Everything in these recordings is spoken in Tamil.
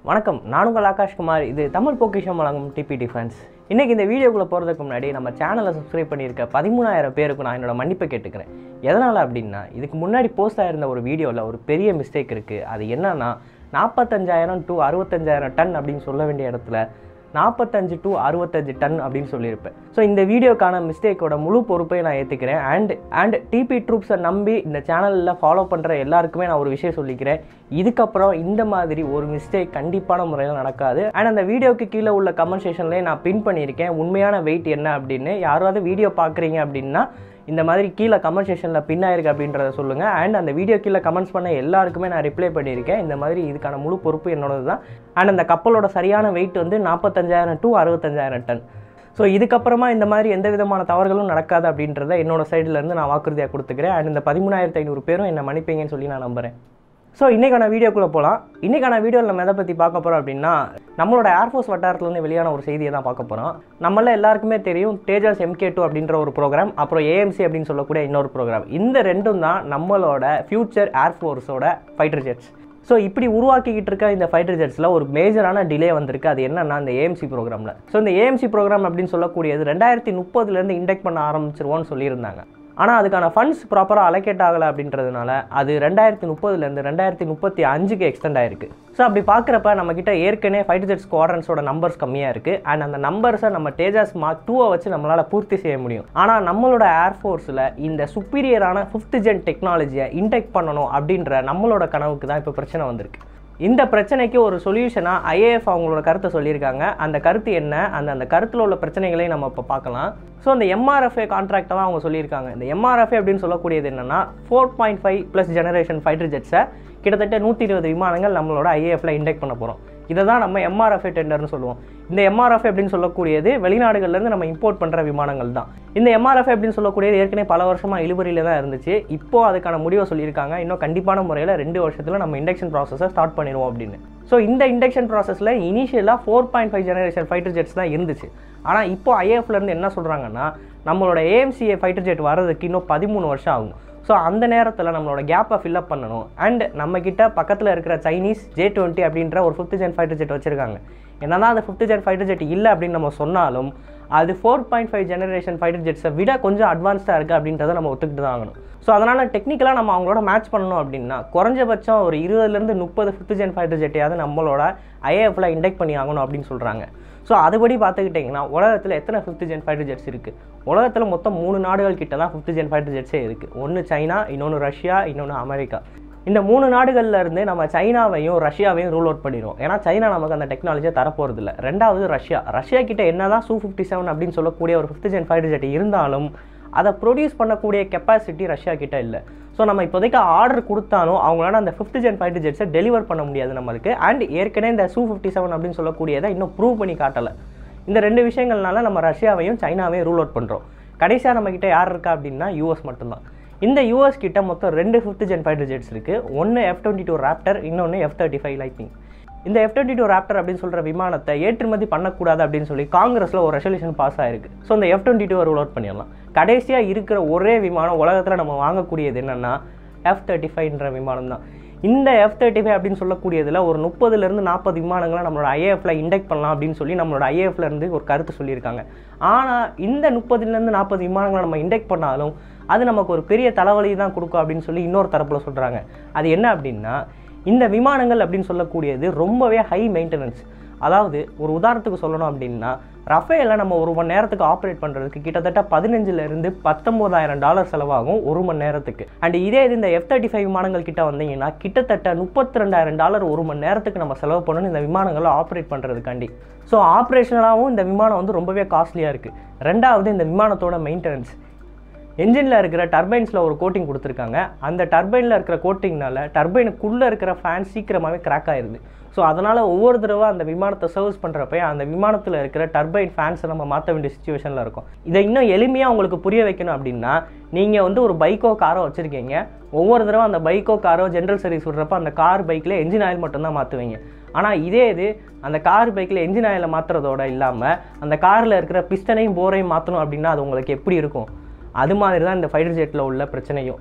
வணக்கம் நான் உங்கள் ஆகாஷ்குமார் இது தமிழ் பொக்கிஷம் வழங்கும் டிபி டிஃபென்ஸ் இன்றைக்கி இந்த வீடியோக்குள்ளே போகிறதுக்கு முன்னாடி நம்ம சேனலை சப்ஸ்கிரைப் பண்ணியிருக்க பதிமூணாயிரம் பேருக்கு நான் என்னோட மன்னிப்பை கேட்டுக்கிறேன் எதனால் அப்படின்னா இதுக்கு முன்னாடி போஸ்ட் ஆயிருந்த ஒரு வீடியோவில் ஒரு பெரிய மிஸ்டேக் இருக்குது அது என்னன்னா நாற்பத்தஞ்சாயிரம் டு அறுபத்தஞ்சாயிரம் டன் அப்படின்னு சொல்ல வேண்டிய இடத்துல நாற்பத்தஞ்சு டு அறுபத்தஞ்சு டன் அப்படின்னு சொல்லியிருப்பேன் ஸோ இந்த வீடியோக்கான மிஸ்டேக்கோட முழு பொறுப்பை நான் ஏற்றுக்கிறேன் அண்ட் அண்ட் டிபி ட்ரூப்ஸை நம்பி இந்த சேனலில் ஃபாலோ பண்ணுற எல்லாருக்குமே நான் ஒரு விஷயம் சொல்லிக்கிறேன் இதுக்கப்புறம் இந்த மாதிரி ஒரு மிஸ்டேக் கண்டிப்பான முறையில் நடக்காது அண்ட் அந்த வீடியோக்கு கீழே உள்ள கமெண்ட் செஷன்லேயே நான் பின் பண்ணியிருக்கேன் உண்மையான வெயிட் என்ன அப்படின்னு யாராவது வீடியோ பார்க்குறீங்க அப்படின்னா இந்த மாதிரி கீழே கமெண்ட் செஷனில் பின் ஆயிருக்கு அப்படின்றத சொல்லுங்கள் அண்ட் அந்த வீடியோ கீழே கமெண்ட்ஸ் பண்ண எல்லாருக்குமே நான் ரிப்ளை பண்ணியிருக்கேன் இந்த மாதிரி இதுக்கான முழு பொறுப்பு என்னோடது தான் அண்ட் அந்த கப்பலோட சரியான வெயிட் வந்து நாற்பத்தஞ்சாயிரம் டு அறுபத்தஞ்சாயிரம் டன் ஸோ இதுக்கப்புறமா இந்த மாதிரி எந்த விதமான தவறுகளும் நடக்காது அப்படின்றத என்னோட சைட்லேருந்து நான் வாக்குறுதியாக கொடுத்துக்கிறேன் அண்ட் இந்த பதிமூணாயிரத்து ஐநூறு பேரும் என்னை மன்னிப்பீங்கன்னு சொல்லி நான் நம்புகிறேன் ஸோ இன்றைக்கான வீடியோக்குள்ளே போகலாம் இன்றைக்கான வீடியோவில் நம்ம எதை பற்றி பார்க்க போகிறோம் அப்படின்னா நம்மளோட ஏர்ஃபோர்ஸ் வட்டாரத்துலேருந்து வெளியான ஒரு செய்தியை தான் பார்க்க போகிறோம் நம்மள எல்லாருக்குமே தெரியும் தேஜாஸ் எம்கே டூ அப்படின்ற ஒரு ப்ரோக்ராம் அப்புறம் ஏஎம்சி அப்படின்னு சொல்லக்கூடிய இன்னொரு ப்ரோக்ராம் இந்த ரெண்டும் தான் நம்மளோட ஃபியூச்சர் ஏர்ஃபோர்ஸோட ஃபைட்டர் ஜெட்ஸ் ஸோ இப்படி உருவாக்கிக்கிட்டு இருக்க இந்த ஃபைட்டர் ஜெட்ஸில் ஒரு மேஜரான டிலே வந்திருக்கு அது என்னன்னா இந்த ஏஎம்சி ப்ரோக்ராமில் ஸோ இந்த ஏஎம்சி ப்ரோக்ராம் அப்படின்னு சொல்லக்கூடியது ரெண்டாயிரத்தி முப்பதுலேருந்து இண்டெக்ட் பண்ண ஆரம்பிச்சிருவோன்னு சொல்லியிருந்தாங்க ஆனால் அதுக்கான ஃபண்ட்ஸ் ப்ராப்பராக அலோகேட் ஆகலை அப்படின்றதுனால அது ரெண்டாயிரத்தி முப்பதுலேருந்து ரெண்டாயிரத்தி முப்பத்தி அஞ்சுக்கு எக்ஸ்டெண்ட் ஆயிருக்கு ஸோ அப்படி பார்க்குறப்ப நம்மக்கிட்ட ஏற்கனவே ஃபைட்டர் ஜெட் ஸ்குவாட்ரன்ஸோட நம்பர்ஸ் கம்மியாக இருக்குது அண்ட் அந்த நம்பர்ஸை நம்ம தேஜாஸ் மார்க் டூவை வச்சு நம்மளால் பூர்த்தி செய்ய முடியும் ஆனால் நம்மளோட ஏர்ஃபோர்ஸில் இந்த சுப்பீரியரான ஃபிஃப்த் ஜென் டெக்னாலஜியை இன்டெக்ட் பண்ணணும் அப்படின்ற நம்மளோட கனவுக்கு தான் இப்போ பிரச்சனை வந்திருக்கு இந்த பிரச்சனைக்கு ஒரு சொல்யூஷனாக ஐஏஎஃப் அவங்களோட கருத்தை சொல்லியிருக்காங்க அந்த கருத்து என்ன அந்த அந்த கருத்தில் உள்ள பிரச்சனைகளையும் நம்ம இப்போ பார்க்கலாம் ஸோ அந்த எம்ஆர்எஃப்ஏ கான்ட்ராக்டை தான் அவங்க சொல்லியிருக்காங்க இந்த எம்ஆர்எஃப்ஏ அப்படின்னு சொல்லக்கூடியது என்னென்னா four point five plus generation fighter ஜெட்ஸை கிட்டத்தட்ட நூற்றி இருபது விமானங்கள் நம்மளோட ஐஏஎஃப்ல இண்டெக்ட் பண்ண போகிறோம் இதை தான் நம்ம எம்ஆர்எஃப்ஏ டெண்டர்னு சொல்லுவோம் இந்த எம்ஆர்எஃப் அப்படின்னு சொல்லக்கூடியது வெளிநாடுகள்லேருந்து நம்ம இம்போர்ட் பண்ணுற விமானங்கள் தான் இந்த எம்ஆர்எஃப் அப்படின்னு சொல்லக்கூடியது ஏற்கனவே பல வருஷமாக இழுபறியில் தான் இருந்துச்சு இப்போ அதுக்கான முடிவை சொல்லியிருக்காங்க இன்னும் கண்டிப்பான முறையில் ரெண்டு வருஷத்தில் நம்ம இண்டக்ஷன் ப்ராசஸை ஸ்டார்ட் பண்ணிடுவோம் அப்படின்னு ஸோ இந்த இண்டக்ஷன் ப்ராசஸில் இனிஷியலாக four point five generation fighter jets தான் இருந்துச்சு ஆனால் இப்போ ஐஏஎஃப்லேருந்து என்ன சொல்கிறாங்கன்னா நம்மளோட ஏஎம்சிஏ ஃபைட்டர் ஜெட் வர்றதுக்கு இன்னும் பதிமூணு வருஷம் ஆகும் ஸோ அந்த நேரத்தில் நம்மளோட கேப்பை ஃபில்அப் பண்ணணும் அண்ட் நம்மக்கிட்ட பக்கத்தில் இருக்கிற சைனீஸ் ஜே டுவெண்ட்டி அப்படின்ற ஒரு ஃபிஃப்த் ஜென் ஃபைட்டர் ஜெட் வச்சுருக்காங்க என்னதான் அந்த ஃபிஃப்த் ஜென் ஃபைட்டர் ஜெட் இல்லை அப்படின்னு நம்ம சொன்னாலும் அது four point five generation fighter ஜெட்ஸை விட கொஞ்சம் அட்வான்ஸ்டாக இருக்குது அப்படின்றத நம்ம ஒத்துக்கிட்டு தான் ஆகணும் ஸோ அதனால் டெக்னிக்கலாக நம்ம அவங்களோட மேட்ச் பண்ணணும் அப்படின்னா குறைஞ்சபட்சம் ஒரு இருபதுலேருந்து முப்பது ஃபிஃப்த் ஜென் ஃபைட்டர் ஜெட்டையாவது நம்மளோட ஐஏஎஃப்ல இண்டெக்ட் பண்ணி ஆகணும் அப்படின்னு சொல்கிறாங்க ஸோ அதுபடி பார்த்துக்கிட்டிங்கன்னா உலகத்தில் எத்தனை ஃபிஃப்த் ஜென் ஃபைட்டர் ஜெட்ஸ் இருக்குது உலகத்தில் மொத்தம் மூணு நாடுகள் கிட்ட தான் ஃபிஃப்த் ஜென் ஃபைட்டர் ஜெட்ஸே இருக்குது ஒன்று சைனா இன்னொன்று ரஷ்யா இன்னொன்று அமெரிக்கா இந்த மூணு நாடுகளில் இருந்து நம்ம சைனாவையும் ரஷ்யாவையும் ரூல் அவுட் பண்ணிடுவோம் ஏன்னா சைனா நமக்கு அந்த டெக்னாலஜியை தரப்போகிறது இல்லை ரெண்டாவது ரஷ்யா ரஷ்யா கிட்ட என்ன தான் சூ ஃபிஃப்டி செவன் அப்படின்னு சொல்லக்கூடிய ஒரு ஃபிஃப்த் ஜென் ஃபைட்டர் ஜெட் இருந்தாலும் அதை ப்ரொடியூஸ் பண்ணக்கூடிய கெப்பாசிட்டி ரஷ்யா கிட்ட இல்லை ஸோ நம்ம இப்போதைக்கு ஆர்டர் கொடுத்தாலும் அவங்களால அந்த ஃபிஃப்த் ஜென் ஃபைட்டர் ஜெட்ஸை டெலிவர் பண்ண முடியாது நம்மளுக்கு அண்ட் ஏற்கனவே இந்த சூ ஃபிஃப்டி செவன் அப்படின்னு சொல்லக்கூடியதை இன்னும் ப்ரூவ் பண்ணி காட்டலை இந்த ரெண்டு விஷயங்கள்னால நம்ம ரஷ்யாவையும் சைனாவையும் ரூல் அவுட் பண்ணுறோம் கடைசியாக நம்மக்கிட்ட யார் இருக்கா அப்படின்னா யூஎஸ் மட்டும்தான் இந்த யூஎஸ் கிட்ட மொத்தம் ரெண்டு ஃபிஃப்த் ஜென் ஃபைட்டர் ஜெட்ஸ் இருக்குது ஒன்று எஃப் டுவெண்ட்டி டூ ராப்டர் இன்னொன்று எஃப் தேர்ட்டி ஃபைவ் லைட்னிங் இந்த எஃப் டுவெண்ட்டி டூ ராப்டர் அப்படின்னு சொல்கிற விமானத்தை ஏற்றுமதி பண்ணக்கூடாது அப்படின்னு சொல்லி காங்கிரஸில் ஒரு ரெசல்யூஷன் பாஸ் ஆயிருக்கு ஸோ இந்த F twenty two rule out பண்ணிடலாம் கடைசியாக இருக்கிற ஒரே விமானம் உலகத்தில் நம்ம வாங்கக்கூடியது என்னென்னா எஃப் தேர்ட்டி ஃபைவ்ன்ற விமானம் தான் இந்த எஃப் தேர்ட்டி ஃபைவ் அப்படின்னு சொல்லக்கூடியதில் ஒரு முப்பதுலேருந்து நாற்பது விமானங்களை நம்மளோட ஐஏஎஃப்ல இண்டெக்ட் பண்ணலாம் அப்படின்னு சொல்லி நம்மளோட ஐஏஎஃப்ல இருந்து ஒரு கருத்து சொல்லியிருக்காங்க ஆனால் இந்த முப்பதுலேருந்து நாற்பது விமானங்களை நம்ம இண்டெக்ட் பண்ணாலும் அது நமக்கு ஒரு பெரிய தலைவலி தான் கொடுக்கும் அப்படின்னு சொல்லி இன்னொரு தரப்பில் சொல்கிறாங்க அது என்ன அப்படின்னா இந்த விமானங்கள் அப்படின்னு சொல்லக்கூடியது ரொம்பவே ஹை மெயின்டெனன்ஸ் அதாவது ஒரு உதாரணத்துக்கு சொல்லணும் அப்படின்னா ரஃபேல நம்ம ஒரு மணி நேரத்துக்கு ஆப்ரேட் பண்ணுறதுக்கு கிட்டத்தட்ட பதினஞ்சுலேருந்து பத்தொம்போதாயிரம் டாலர் செலவாகும் ஒரு மணி நேரத்துக்கு அண்ட் இதே இது இந்த எஃப் தேர்ட்டி ஃபைவ் விமானங்கள் கிட்ட வந்தீங்கன்னா கிட்டத்தட்ட முப்பத்தி ரெண்டாயிரம் டாலர் ஒரு மணி நேரத்துக்கு நம்ம செலவு பண்ணணும் இந்த விமானங்களை ஆப்ரேட் பண்ணுறதுக்காண்டி ஸோ ஆப்ரேஷனலாகவும் இந்த விமானம் வந்து ரொம்பவே காஸ்ட்லியாக இருக்குது ரெண்டாவது இந்த விமானத்தோட மெயின்டெனன்ஸ் என்ஜினில் இருக்கிற டர்பைன்ஸில் ஒரு கோட்டிங் கொடுத்துருக்காங்க அந்த டர்பைனில் இருக்கிற கோட்டிங்னால டர்பைனுக்குள்ளே இருக்கிற ஃபேன் சீக்கிரமாகவே கிராக் ஆயிடுது ஸோ அதனால் ஒவ்வொரு தடவை அந்த விமானத்தை சர்வீஸ் பண்ணுறப்ப அந்த விமானத்தில் இருக்கிற டர்பைன் ஃபேன்ஸை நம்ம மாற்ற வேண்டிய சுச்சுவேஷனில் இருக்கும் இதை இன்னும் எளிமையாக உங்களுக்கு புரிய வைக்கணும் அப்படின்னா நீங்கள் வந்து ஒரு பைக்கோ காரோ வச்சுருக்கீங்க ஒவ்வொரு தடவை அந்த பைக்கோ காரோ ஜென்ரல் சர்வீஸ் விடுறப்ப அந்த கார் பைக்கில் என்ஜின் ஆயில் மட்டும்தான் மாற்றுவீங்க ஆனால் இதே இது அந்த கார் பைக்கில் என்ஜின் ஆயிலை மாற்றுறதோட இல்லாமல் அந்த காரில் இருக்கிற பிஸ்டனையும் போரையும் மாற்றணும் அப்படின்னா அது உங்களுக்கு எப்படி இருக்கும் அது மாதிரி தான் இந்த ஃபைட்டர் ஜெட்டில் உள்ள பிரச்சனையும்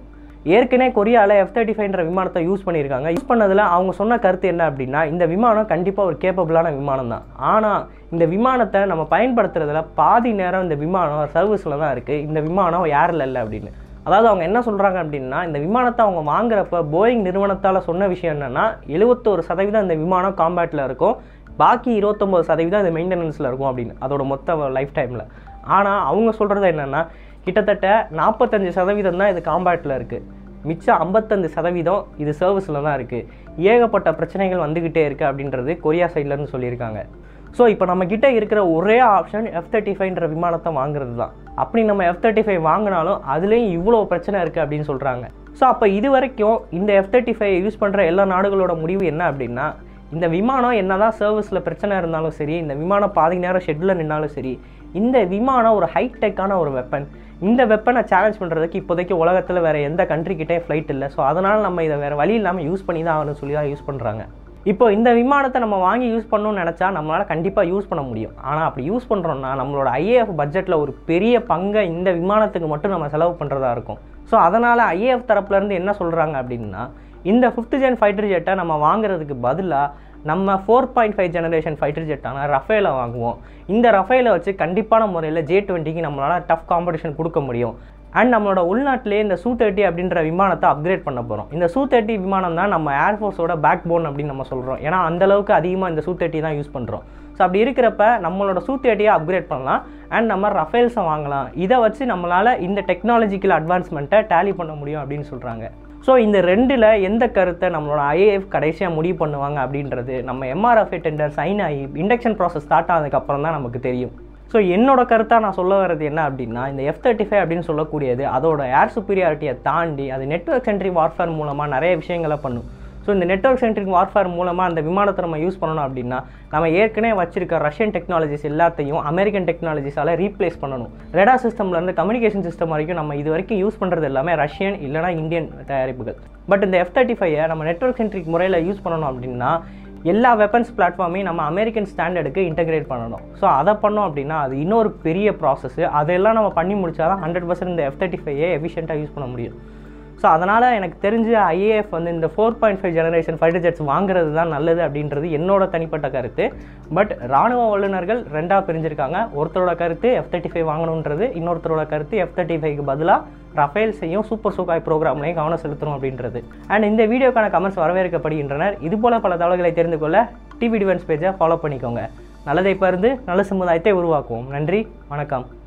ஏற்கனவே கொரியாவில் எஃப் தேர்ட்டி ஃபைவ்ன்ற விமானத்தை யூஸ் பண்ணியிருக்காங்க யூஸ் பண்ணதில் அவங்க சொன்ன கருத்து என்ன அப்படின்னா இந்த விமானம் கண்டிப்பாக ஒரு கேப்பபிளான விமானம் தான் ஆனால் இந்த விமானத்தை நம்ம பயன்படுத்துறதுல பாதி நேரம் இந்த விமானம் சர்வீஸில் தான் இருக்குது இந்த விமானம் ஏரில் இல்லை அப்படின்னு அதாவது அவங்க என்ன சொல்கிறாங்க அப்படின்னா இந்த விமானத்தை அவங்க வாங்குறப்ப போயிங் நிறுவனத்தால் சொன்ன விஷயம் என்னென்னா எழுபத்தோரு சதவீதம் இந்த விமானம் காம்பேட்டில் இருக்கும் பாக்கி இருபத்தொம்போது சதவீதம் இந்த மெயின்டெனன்ஸில் இருக்கும் அப்படின்னு அதோட மொத்த லைஃப் டைமில் ஆனால் அவங்க சொல்கிறது என்னென்னா கிட்டத்தட்ட நாற்பத்தஞ்சு சதவீதம் தான் இது காம்பேட்டில் இருக்குது மிச்சம் ஐம்பத்தஞ்சு சதவீதம் இது சர்வீஸில் தான் இருக்குது ஏகப்பட்ட பிரச்சனைகள் வந்துக்கிட்டே இருக்குது அப்படின்றது கொரியா சைட்லேருந்து சொல்லியிருக்காங்க ஸோ இப்போ நம்ம கிட்ட இருக்கிற ஒரே ஆப்ஷன் எஃப் தேர்ட்டி ஃபைவ்ன்ற விமானத்தை வாங்குறது தான் அப்படி நம்ம எஃப் தேர்ட்டி ஃபைவ் வாங்கினாலும் அதுலேயும் இவ்வளோ பிரச்சனை இருக்குது அப்படின்னு சொல்கிறாங்க ஸோ அப்போ இது வரைக்கும் இந்த எஃப் தேர்ட்டி ஃபைவ் யூஸ் பண்ணுற எல்லா நாடுகளோட முடிவு என்ன அப்படின்னா இந்த விமானம் என்னதான் சர்வீஸில் பிரச்சனை இருந்தாலும் சரி இந்த விமானம் பாதி நேரம் ஷெட்டில் நின்னாலும் சரி இந்த விமானம் ஒரு ஹைடெக்கான ஒரு வெப்பன் இந்த வெப்பனை சேலஞ்ச் பண்ணுறதுக்கு இப்போதைக்கு உலகத்தில் வேறு எந்த கண்ட்ரிக்கிட்டே ஃப்ளைட் இல்லை ஸோ அதனால் நம்ம இதை வேறு வழி இல்லாமல் யூஸ் பண்ணி தான் ஆகணும்னு சொல்லி தான் யூஸ் பண்ணுறாங்க இப்போ இந்த விமானத்தை நம்ம வாங்கி யூஸ் பண்ணணும்னு நினச்சா நம்மளால் கண்டிப்பாக யூஸ் பண்ண முடியும் ஆனால் அப்படி யூஸ் பண்ணுறோம்னா நம்மளோட ஐஏஎஃப் பட்ஜெட்டில் ஒரு பெரிய பங்கை இந்த விமானத்துக்கு மட்டும் நம்ம செலவு பண்ணுறதா இருக்கும் ஸோ அதனால் ஐஏஎஃப் தரப்புலேருந்து என்ன சொல்கிறாங்க அப்படின்னா இந்த ஃபிஃப்த் ஜென் ஃபைட்டர் ஜெட்டை நம்ம வாங்குறதுக்கு பதிலாக நம்ம four point five generation fighter ஜெட்டான ரஃபேலை வாங்குவோம் இந்த ரஃபேலை வச்சு கண்டிப்பான முறையில் ஜே டுவெண்ட்டிக்கு நம்மளால் டஃப் காம்படிஷன் கொடுக்க முடியும் அண்ட் நம்மளோட உள்நாட்டிலே இந்த சூ தேர்ட்டி அப்படின்ற விமானத்தை அப்கிரேட் பண்ண போகிறோம் இந்த சூ தேர்ட்டி விமானம் தான் நம்ம ஏர்ஃபோர்ஸோட பேக் போன் அப்படின்னு நம்ம சொல்கிறோம் ஏன்னா அந்தளவுக்கு அதிகமாக இந்த சூ தேர்ட்டி தான் யூஸ் பண்ணுறோம் ஸோ அப்படி இருக்கிறப்ப நம்மளோட சூ தேர்ட்டியை அப்கிரேட் பண்ணலாம் அண்ட் நம்ம ரஃபேல்ஸை வாங்கலாம் இதை வச்சு நம்மளால் இந்த டெக்னாலஜிக்கல் அட்வான்ஸ்மெண்ட்டை டேலி பண்ண முடியும் அப்படின்னு சொல்கிறாங்க ஸோ இந்த ரெண்டில் எந்த கருத்தை நம்மளோட ஐஏஎஃப் கடைசியாக முடிவு பண்ணுவாங்க அப்படின்றது நம்ம எம்ஆர்எஃப்ஏ டெண்டர் சைன் ஆகி இண்டக்ஷன் ப்ராசஸ் ஸ்டார்ட் ஆனதுக்கப்புறம் தான் நமக்கு தெரியும் ஸோ என்னோட கருத்தாக நான் சொல்ல வர்றது என்ன அப்படின்னா இந்த எஃப் தேர்ட்டி ஃபைவ் அப்படின்னு சொல்லக்கூடியது அதோட ஏர் சுப்பீரியாரிட்டியை தாண்டி அது நெட்ஒர்க் சென்ட்ரிக் வார்ஃபேர் மூலமாக நிறைய விஷயங்களை பண்ணும் ஸோ இந்த நெட்ஒர்க் சென்ட்ரிக் வார்ஃபேர் மூலமாக அந்த விமானத்தை நம்ம யூஸ் பண்ணணும் அப்படின்னா நம்ம ஏற்கனவே வச்சிருக்க ரஷ்யன் டெக்னாலஜிஸ் எல்லாத்தையும் அமெரிக்கன் டெக்னாலஜிஸால் ரீப்ளேஸ் பண்ணணும் ரெடா சிஸ்டம்லேருந்து கம்யூனிகேஷன் சிஸ்டம் வரைக்கும் நம்ம இது வரைக்கும் யூஸ் பண்ணுறது எல்லாமே ரஷ்யன் இல்லைனா இந்தியன் தயாரிப்புகள் பட் இந்த எஃப் தேர்ட்டி ஃபைவை நம்ம நெட்ஒர்க் சென்ட்ரிக் முறையில் யூஸ் பண்ணணும் அப்படின்னா எல்லா வெப்பன்ஸ் பிளாட்ஃபார்மையும் நம்ம அமெரிக்கன் ஸ்டாண்டர்டுக்கு இன்டகிரேட் பண்ணணும் ஸோ அதை பண்ணோம் அப்படின்னா அது இன்னொரு பெரிய ப்ராசஸ் அதெல்லாம் நம்ம பண்ணி முடிச்சா தான் ஹண்ட்ரட் பர்சன்ட் இந்த எஃப் தேர்ட்டி ஃபைவை எஃபிஷியண்ட்டாக யூஸ் பண்ண முடியும் ஸோ அதனால் எனக்கு தெரிஞ்ச ஐஏஎஃப் வந்து இந்த four point five generation fighter jets வாங்குறது தான் நல்லது அப்படின்றது என்னோட தனிப்பட்ட கருத்து பட் ராணுவ வல்லுநர்கள் ரெண்டாக பிரிஞ்சிருக்காங்க ஒருத்தரோட கருத்து எஃப் தேர்ட்டி ஃபைவ் வாங்கணுன்றது இன்னொருத்தரோட கருத்து எஃப் தேர்ட்டி ஃபைவ்க்கு பதிலாக ரஃபேல்ஸையும் சூப்பர் சூக்காய் ப்ரோக்ராம்லையும் கவனம் செலுத்தணும் அப்படின்றது அண்ட் இந்த வீடியோக்கான கமெண்ட்ஸ் வரவேற்கப்படுகின்றனர் இதுபோல் பல தகவல்களை தெரிந்து கொள்ள டிவி டிவென்ஸ் பேஜை ஃபாலோ பண்ணிக்கோங்க நல்லதை பருந்து நல்ல சமுதாயத்தை உருவாக்குவோம் நன்றி வணக்கம்